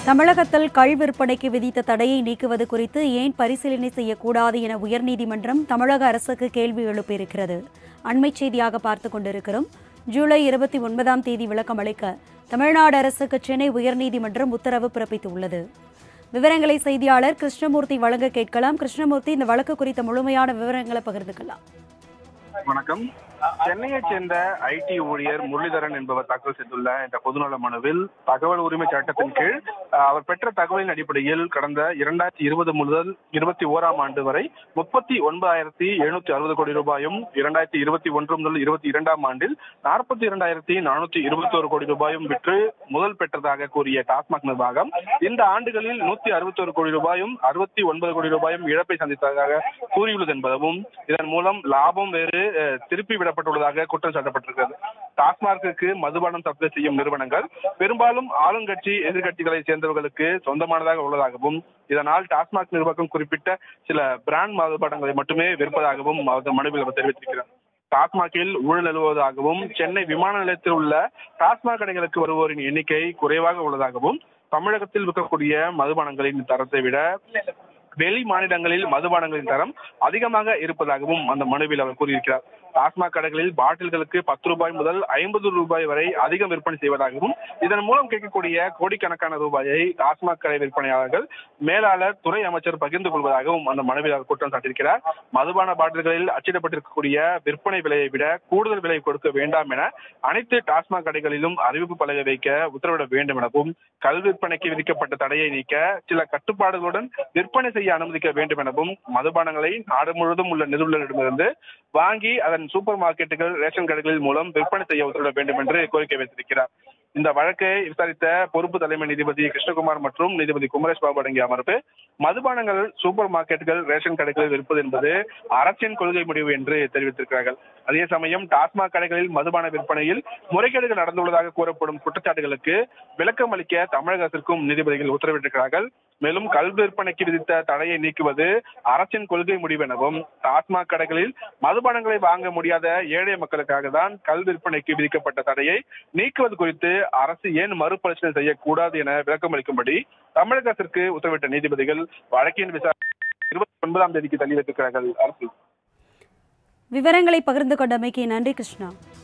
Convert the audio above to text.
தமிழகத்தில் கள் விற்பனைக்கு விதித்த தடையை நீக்குவது குறித்து ஏன் பரிசீலனை செய்யக்கூடாது என உயர்நீதிமன்றம் தமிழக அரசுக்கு கேள்வி எழுப்பியிருக்கிறது அண்மைச் செய்தியாக பார்த்து கொண்டிருக்கிறோம் ஜூலை இருபத்தி ஒன்பதாம் தேதி விளக்கம் அளிக்க தமிழ்நாடு அரசுக்கு சென்னை உயர்நீதிமன்றம் உத்தரவு பிறப்பித்துள்ளது விவரங்களை செய்தியாளர் கிருஷ்ணமூர்த்தி வழங்க கேட்கலாம் கிருஷ்ணமூர்த்தி இந்த வழக்கு குறித்த முழுமையான விவரங்களை பகிர்ந்துக்கலாம் வணக்கம் சென்னையைச் சேர்ந்த ஐடி ஊழியர் முரளிதரன் என்பவர் தாக்கல் செய்துள்ள இந்த பொதுநல மனுவில் தகவல் உரிமை சட்டத்தின் கீழ் அஹ், அவர் பெற்ற தகவலின் அடிப்படையில் கடந்த இரண்டாயிரத்தி இருபது முதல் இருபத்தி ஓராம் ஆண்டு வரை முப்பத்தி ஒன்பதாயிரத்தி எழுநூத்தி அறுபது கோடி ரூபாயும் இரண்டாயிரத்தி இருபத்தி ஒன்று முதல் இருபத்தி இரண்டாம் ஆண்டில் நாற்பத்தி இரண்டாயிரத்தி நானூற்றி இருபத்தி ஒரு கோடி ரூபாயும் விற்று முதல் பெற்றதாக கூறிய டாஸ்மாக் நிர்வாகம் இந்த ஆண்டுகளில் நூத்தி அறுபத்தோரு கோடி ரூபாயும் அறுபத்தி ஒன்பது கோடி ரூபாயும் இழப்பை சந்தித்ததாக கூறியுள்ளது என்பதும் இதன் மூலம் லாபம் வேறு அஹ், திருப்பி விடப்பட்டுள்ளதாக குற்றம் சாட்டப்பட்டிருக்கிறது டாஸ்மார்க்கு மதுபானம் சப்ளை செய்யும் நிறுவனங்கள் பெரும்பாலும் ஆளுங்கட்சி எதிர்கட்சிகளை சேர்ந்தவர்களுக்கு சொந்தமானதாக உள்ளதாகவும் இதனால் டாஸ்மாக் நிர்வாகம் குறிப்பிட்ட சில பிராண்ட் மதுபானங்களை மட்டுமே விற்பதாகவும் அவர் மனுவில் அவர் தெரிவித்திருக்கிறார் டாஸ்மாகில் ஊழல் நிலவுவதாகவும் சென்னை விமான நிலையத்தில் உள்ள டாஸ்மாக் கடைகளுக்கு வருவோரின் எண்ணிக்கை குறைவாக உள்ளதாகவும் தமிழகத்தில் விற்கக்கூடிய மதுபானங்களின் தரத்தை விட வெளி மாநிலங்களில் மதுபானங்களின் தரம் அதிகமாக இருப்பதாகவும் அந்த மனுவில் அவர் கூறியிருக்கிறார் டாஸ்மாக் கடைகளில் பாட்டில்களுக்கு பத்து ரூபாய் முதல் ஐம்பது ரூபாய் வரை அதிகம் விற்பனை செய்வதாகவும் இதன் மூலம் கிடைக்கக்கூடிய கோடிக்கணக்கான ரூபாயை டாஸ்மாக் கடை விற்பனையாளர்கள் மேலாளர் துறை அமைச்சர் பகிர்ந்து கொள்வதாகவும் அந்த மனுவில் அவர் குற்றம் சாட்டியிருக்கிறார் மதுபான பாட்டில்களில் அச்சிடப்பட்டிருக்கக்கூடிய விற்பனை விலையை விட கூடுதல் விலை கொடுக்க வேண்டாம் என அனைத்து டாஸ்மாக் கடைகளிலும் அறிவிப்பு பலகை வைக்க உத்தரவிட வேண்டும் எனவும் கல் விற்பனைக்கு விதிக்கப்பட்ட தடையை நீக்க சில கட்டுப்பாடுகளுடன் விற்பனை செய்ய அனுமதிக்க வேண்டும் எனவும் மதுபானங்களை நாடு முழுவதும் உள்ள நிறுவனங்களிடமிருந்து வாங்கி அதன் சூப்பர் மார்க்கெட்டுகள் ரேஷன் கடைகளில் மூலம் விற்பனை செய்ய உத்தரவிட வேண்டும் என்று கோரிக்கை வைத்திருக்கிறார் இந்த வழக்கை விசாரித்த பொறுப்பு தலைமை நீதிபதி கிருஷ்ணகுமார் மற்றும் நீதிபதி குமரேஷ் பாபு அடங்கிய அமர்வு மதுபானங்கள் சூப்பர் மார்க்கெட்டுகள் ரேஷன் கடைகளில் விற்பது என்பது அரசின் கொள்கை முடிவு என்று தெரிவித்திருக்கிறார்கள் அதே சமயம் டாஸ்மாக் கடைகளில் மதுபான விற்பனையில் முறைகேடுகள் நடந்துள்ளதாக கூறப்படும் குற்றச்சாட்டுகளுக்கு விளக்கம் அளிக்க தமிழக அரசிற்கும் நீதிபதிகள் உத்தரவிட்டிருக்கிறார்கள் மேலும் கல் விற்பனைக்கு விதித்த தடையை நீக்குவது அரசின் கொள்கை முடிவு எனவும் டாஸ்மாக் கடைகளில் மதுபானங்களை வாங்க முடியாத ஏழை மக்களுக்காக தான் கல் விற்பனைக்கு விதிக்கப்பட்ட தடையை நீக்குவது குறித்து அரசு ஏன் மறுபரிசீலனை செய்யக்கூடாது என விளக்கம் அளிக்கும்படி தமிழக அரசிற்கு உத்தரவிட்ட நீதிபதிகள் வழக்கின் விசாரணை இருபத்தி ஒன்பதாம் தேதிக்கு தள்ளி வைத்திருக்கிறார்கள் அரசு விவரங்களை பகிர்ந்து கொண்டமைக்கு நன்றி கிருஷ்ணா